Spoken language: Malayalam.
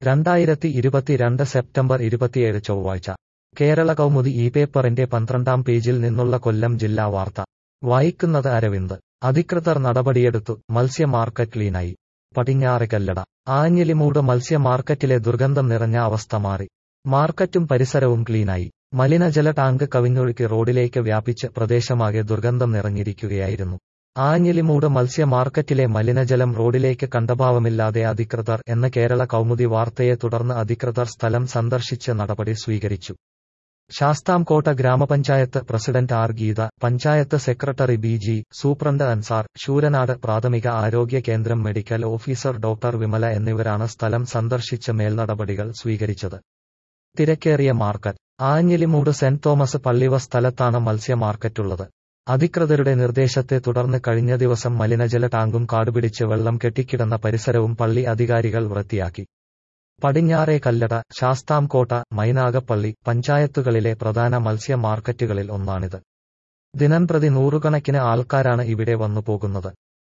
രണ്ടായിരത്തി ഇരുപത്തിരണ്ട് സെപ്റ്റംബർ ഇരുപത്തിയേഴ് ചൊവ്വാഴ്ച കേരള കൗമുദി ഈ പേപ്പറിന്റെ പന്ത്രണ്ടാം പേജിൽ നിന്നുള്ള കൊല്ലം ജില്ലാ വാർത്ത വായിക്കുന്നത് അരവിന്ദ് അധികൃതർ നടപടിയെടുത്തു മത്സ്യ മാർക്കറ്റ് ക്ലീനായി പടിഞ്ഞാറ് കല്ലട ആഞ്ഞിലിമൂട് മത്സ്യ മാർക്കറ്റിലെ ദുർഗന്ധം നിറഞ്ഞ അവസ്ഥ മാറി മാർക്കറ്റും പരിസരവും ക്ലീനായി മലിനജല ടാങ്ക് കവിഞ്ഞൊഴുക്കി റോഡിലേക്ക് വ്യാപിച്ച് പ്രദേശമാകെ ദുർഗന്ധം നിറഞ്ഞിരിക്കുകയായിരുന്നു ആഞ്ഞിലിമൂട് മത്സ്യ മാർക്കറ്റിലെ മലിനജലം റോഡിലേക്ക് കണ്ടഭാവമില്ലാതെ അധികൃതർ എന്ന കേരള കൗമുദി വാർത്തയെ തുടർന്ന് അധികൃതർ സ്ഥലം സന്ദർശിച്ച് നടപടി സ്വീകരിച്ചു ശാസ്താംകോട്ട ഗ്രാമപഞ്ചായത്ത് president R Geetha panchayat secretary B G superintendent Ansar Sooranad പ്രാഥമിക ആരോഗ്യ കേന്ദ്രം മെഡിക്കൽ ഓഫീസർ ഡോക്ടർ വിമല എന്നിവരാണ് സ്ഥലം സന്ദർശിച്ച് മേൽനടപടികൾ സ്വീകരിച്ചത് തിരക്കേറിയ മാർക്കറ്റ് ആഞ്ഞിലിമൂട് സെന്റ് തോമസ് പള്ളിവ സ്ഥലത്താണ് മത്സ്യ മാർക്കറ്റുള്ളത് അധികൃതരുടെ നിർദ്ദേശത്തെ തുടർന്ന് കഴിഞ്ഞ ദിവസം മലിനജല ടാങ്കും കാടുപിടിച്ച് വെള്ളം കെട്ടിക്കിടന്ന പരിസരവും പള്ളി അധികാരികൾ വൃത്തിയാക്കി പടിഞ്ഞാറേ കല്ലട ശാസ്താംകോട്ട മൈനാഗപ്പള്ളി പഞ്ചായത്തുകളിലെ പ്രധാന മത്സ്യ മാർക്കറ്റുകളിൽ ഒന്നാണിത് ദിനംപ്രതി നൂറുകണക്കിന് ആൾക്കാരാണ് ഇവിടെ വന്നു പോകുന്നത്